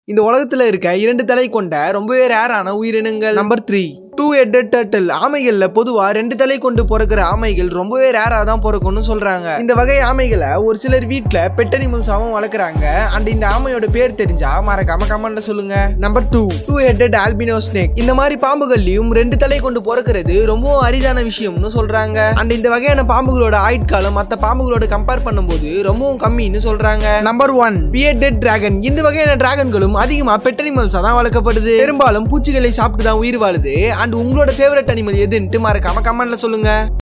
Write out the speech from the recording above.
இந்த உலகத்துல இருக்க இரண்டு தலை கொண்ட ரொம்பவே ரேரான உயிரினங்கள் number three two headed turtle ஆமைகள்ல பொதுவா ரெண்டு தலை கொண்டு பிறக்கிற ஆமைகள் ரொம்பவே ரேரா தான் பிறக்கும்னு சொல்றாங்க இந்த வகை ஆமைகளை ஒரு சிலர் வீட்ல பெட் அனிமல்ஸாவும் வளர்க்குறாங்க அண்ட் இந்த ஆமையோட பேர் தெரிஞ்சா மறக்காம கமெண்ட்ல சொல்லுங்க number two two headed albino snake இந்த மாதிரி பாம்புகள்லயும் ரெண்டு தலை கொண்டு பிறக்கிறது ரொம்பவும் அரிதான விஷயம்னு சொல்றாங்க அண்ட் இந்த வகையான பாம்புகளோட ஆயுட்காலம் மற்ற பாம்புகளோட கம்பேர் பண்ணும்போது ரொம்பவும் கம்மின்னு சொல்றாங்க நம்பர் ஒன் பியர்டட் டிராகன் இந்த வகையான டிராகன்களும் அதிகமா பெட் அனிமல்ஸா தான் வளர்க்கப்படுது பெரும்பாலும் பூச்சிகளை சாப்பிட்டு தான் உயிர் வாழுது அண்ட் உங்களோட ஃபேவரட் அனிமல் எதுன்ட்டு மறக்காம கமெண்ட்ல சொல்லுங்க